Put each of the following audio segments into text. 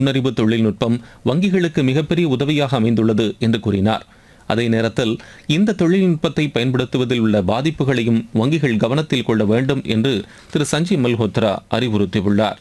நுண்ணறிவு தொழில்நுட்பம் வங்கிகளுக்கு மிகப்பெரிய உதவியாக அமைந்துள்ளது என்று கூறினார் அதே நேரத்தில் இந்த தொழில்நுட்பத்தை பயன்படுத்துவதில் உள்ள பாதிப்புகளையும் வங்கிகள் கவனத்தில் கொள்ள வேண்டும் என்று திரு சஞ்சய் மல்ஹோத்ரா அறிவுறுத்தியுள்ளார்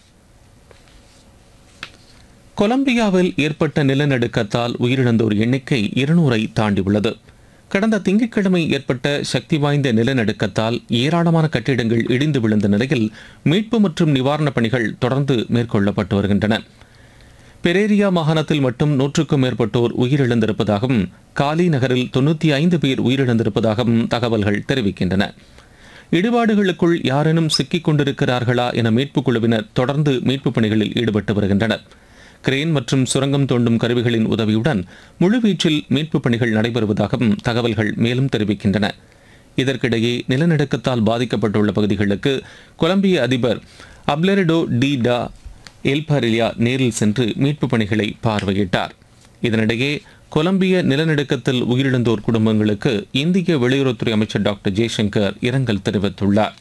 கொலம்பியாவில் ஏற்பட்ட நிலநடுக்கத்தால் உயிரிழந்தோர் எண்ணிக்கை இருநூறை தாண்டியுள்ளது கடந்த திங்கட்கிழமை ஏற்பட்ட சக்தி வாய்ந்த நிலநடுக்கத்தால் ஏராளமான கட்டிடங்கள் இடிந்து விழுந்த நிலையில் மீட்பு மற்றும் நிவாரணப் பணிகள் தொடர்ந்து மேற்கொள்ளப்பட்டு வருகின்றன பெரேரியா மாகாணத்தில் மட்டும் நூற்றுக்கும் மேற்பட்டோர் உயிரிழந்திருப்பதாகவும் காலி நகரில் தொண்ணூற்றி ஐந்து பேர் உயிரிழந்திருப்பதாகவும் தகவல்கள் தெரிவிக்கின்றன இடிபாடுகளுக்குள் யாரேனும் சிக்கிக் கொண்டிருக்கிறார்களா என மீட்புக் குழுவினர் தொடர்ந்து மீட்புப் பணிகளில் ஈடுபட்டு வருகின்றனர் கிரேன் மற்றும் சுரங்கம் தோண்டும் கருவிகளின் உதவியுடன் முழுவீச்சில் மீட்புப் பணிகள் நடைபெறுவதாகவும் தகவல்கள் மேலும் தெரிவிக்கின்றன இதற்கிடையே நிலநடுக்கத்தால் பாதிக்கப்பட்டுள்ள பகுதிகளுக்கு கொலம்பிய அதிபர் அப்லெரடோ டி டா எல்பாரிலியா நேரில் சென்று மீட்புப் பணிகளை பார்வையிட்டார் இதனிடையே கொலம்பிய நிலநடுக்கத்தில் உயிரிழந்தோர் குடும்பங்களுக்கு இந்திய வெளியுறவுத்துறை அமைச்சர் டாக்டர் ஜெய்சங்கர் இரங்கல் தெரிவித்துள்ளார்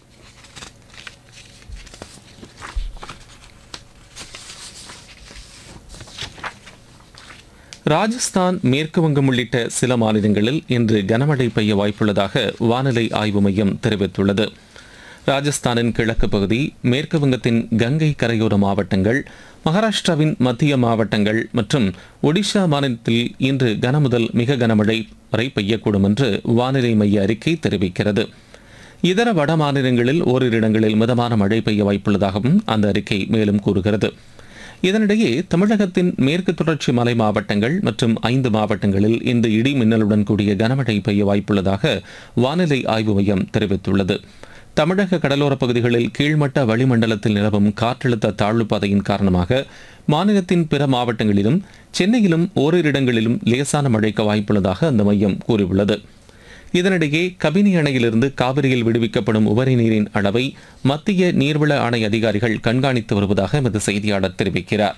ராஜஸ்தான் மேற்கு வங்கம் உள்ளிட்ட சில மாநிலங்களில் இன்று கனமழை பெய்ய வாய்ப்புள்ளதாக வானிலை ஆய்வு மையம் தெரிவித்துள்ளது ராஜஸ்தானின் கிழக்கு பகுதி மேற்கு வங்கத்தின் கங்கை கரையோர மாவட்டங்கள் மகாராஷ்டிராவின் மத்திய மாவட்டங்கள் மற்றும் ஒடிஷா மாநிலத்தில் இன்று கனமுதல் மிக கனமழை வரை பெய்யக்கூடும் என்று வானிலை மைய அறிக்கை தெரிவிக்கிறது இதர வட மாநிலங்களில் ஓரிரு இடங்களில் மிதமான மழை பெய்ய வாய்ப்புள்ளதாகவும் அந்த அறிக்கை மேலும் கூறுகிறது இதனிடையே தமிழகத்தின் மேற்கு தொடர்ச்சி மலை மாவட்டங்கள் மற்றும் ஐந்து மாவட்டங்களில் இந்த இடி மின்னலுடன் கூடிய கனமழை பெய்ய வாய்ப்புள்ளதாக வானிலை ஆய்வு மையம் தெரிவித்துள்ளது தமிழக கடலோரப் பகுதிகளில் கீழ்மட்ட வளிமண்டலத்தில் நிலவும் காற்றழுத்த தாழ்வுப் பாதையின் காரணமாக மாநிலத்தின் பிற மாவட்டங்களிலும் சென்னையிலும் ஓரிரு இடங்களிலும் லேசான மழைக்கு வாய்ப்புள்ளதாக அந்த மையம் கூறியுள்ளது இதனிடையே கபினி அணையிலிருந்து காவிரியில் விடுவிக்கப்படும் உபரி நீரின் அளவை மத்திய நீர்வள ஆணை அதிகாரிகள் கண்காணித்து வருவதாக எமது செய்தியாளர் தெரிவிக்கிறார்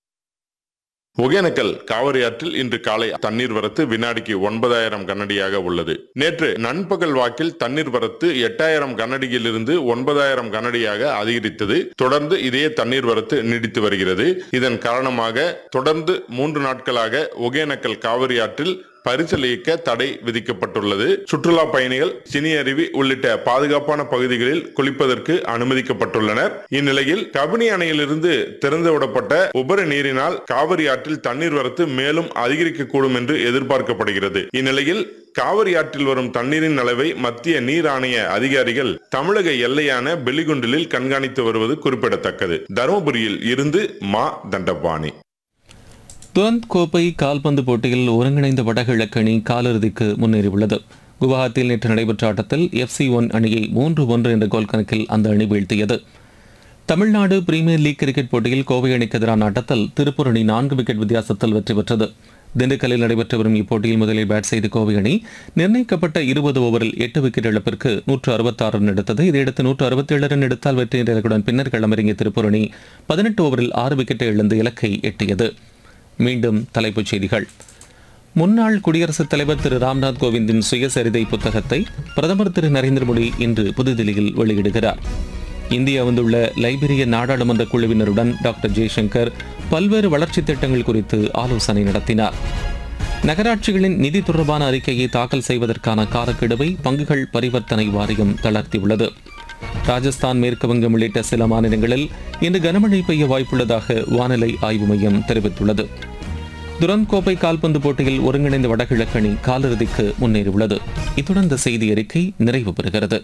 ஒகேனக்கல் காவிரி ஆற்றில் இன்று காலை தண்ணீர் வரத்து வினாடிக்கு ஒன்பதாயிரம் கனடியாக உள்ளது நேற்று நண்பகல் வாக்கில் தண்ணீர் வரத்து எட்டாயிரம் கனடியிலிருந்து ஒன்பதாயிரம் கனடியாக அதிகரித்தது தொடர்ந்து இதே தண்ணீர் வரத்து நீடித்து வருகிறது இதன் காரணமாக தொடர்ந்து மூன்று நாட்களாக ஒகேனக்கல் காவிரி ஆற்றில் பரிசல் இயக்க தடை விதிக்கப்பட்டுள்ளது சுற்றுலா பயணிகள் சினி அருவி உள்ளிட்ட பாதுகாப்பான பகுதிகளில் குளிப்பதற்கு அனுமதிக்கப்பட்டுள்ளனர் இந்நிலையில் கபினி அணையிலிருந்து திறந்து விடப்பட்ட உபரி நீரினால் காவிரி ஆற்றில் தண்ணீர் வரத்து மேலும் அதிகரிக்கக்கூடும் என்று எதிர்பார்க்கப்படுகிறது இந்நிலையில் காவிரி ஆற்றில் வரும் தண்ணீரின் அளவை மத்திய நீர் ஆணைய அதிகாரிகள் தமிழக எல்லையான பெலிகுண்டிலில் கண்காணித்து வருவது குறிப்பிடத்தக்கது தருமபுரியில் இருந்து மா தண்டபாணி துவந்த் கோப்பை கால்பந்து போட்டியில் ஒருங்கிணைந்த வடகிழக்கு அணி காலிறுதிக்கு முன்னேறியுள்ளது குவஹாத்தியில் நேற்று நடைபெற்ற ஆட்டத்தில் எஃப்சி ஒன் அணியை மூன்று ஒன்று என்ற கோல் கணக்கில் அந்த அணி வீழ்த்தியது தமிழ்நாடு பிரீமியர் லீக் கிரிக்கெட் போட்டியில் கோவை அணிக்கு எதிரான ஆட்டத்தில் திருப்பூர் அணி நான்கு விக்கெட் வித்தியாசத்தில் வெற்றி பெற்றது திண்டுக்கல்லில் நடைபெற்று வரும் இப்போட்டியில் முதலில் பேட் செய்த கோவை அணி நிர்ணயிக்கப்பட்ட இருபது ஓவரில் எட்டு விக்கெட் இழப்பிற்கு நூற்று அறுபத்தாறு ரன் எடுத்தது இதையடுத்து நூற்று அறுபத்தேழு ரன் எடுத்தால் வெற்றி இலக்குடன் பின்னர் களமிறங்கிய திருப்பூர் அணி பதினெட்டு ஓவரில் ஆறு விக்கெட்டை இழந்து இலக்கை எட்டியது மீண்டும் தலைப்புச் செய்திகள் முன்னாள் குடியரசுத் தலைவர் திரு ராம்நாத் கோவிந்தின் சுயசரிதை புத்தகத்தை பிரதமர் திரு நரேந்திர மோடி இன்று புதுதில்லியில் வெளியிடுகிறார் இந்தியா வந்துள்ள லைபீரிய நாடாளுமன்ற குழுவினருடன் டாக்டர் ஜெய்சங்கர் பல்வேறு வளர்ச்சித் திட்டங்கள் குறித்து ஆலோசனை நடத்தினார் நகராட்சிகளின் நிதி தொடர்பான அறிக்கையை தாக்கல் செய்வதற்கான காலக்கெடுவை பங்குகள் பரிவர்த்தனை வாரியம் தளர்த்தியுள்ளது ராஜஸ்தான் மேற்கு வங்கம் உள்ளிட்ட சில மாநிலங்களில் இன்று கனமழை பெய்ய வாய்ப்புள்ளதாக வானிலை ஆய்வு மையம் தெரிவித்துள்ளது துரந்த் கோப்பை கால்பந்து போட்டியில் ஒருங்கிணைந்த வடகிழக்கு அணி காலிறுதிக்கு முன்னேறியுள்ளது இத்துடன் இந்த செய்தி அறிக்கை நிறைவு பெறுகிறது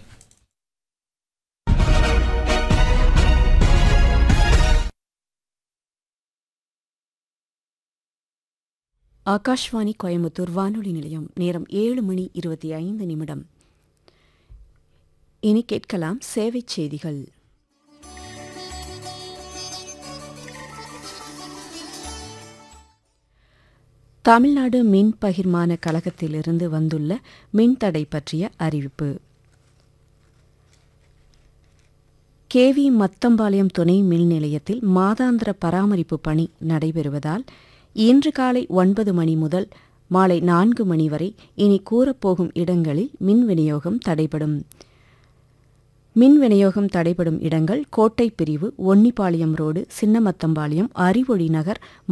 ஆகாஷ்வாணி கோயம்புத்தூர் வானொலி நிலையம் நேரம் ஏழு மணி இருபத்தி ஐந்து நிமிடம் இனி கேட்கலாம் சேவைச் செய்திகள் தமிழ்நாடு மின் பகிர்மான கழகத்திலிருந்து வந்துள்ள மின்தடை பற்றிய அறிவிப்பு கேவி மத்தம்பாளையம் துணை மின் நிலையத்தில் மாதாந்திர பராமரிப்பு பணி நடைபெறுவதால் இன்று காலை ஒன்பது மணி முதல் மாலை நான்கு மணி வரை இனி கூறப்போகும் இடங்களில் மின் விநியோகம் தடைபடும் மின் விநியோகம் தடைபடும் இடங்கள் கோட்டை பிரிவு ஒன்னிப்பாளையம் ரோடு சின்னமத்தம்பாளையம் அறிவொழி நகர்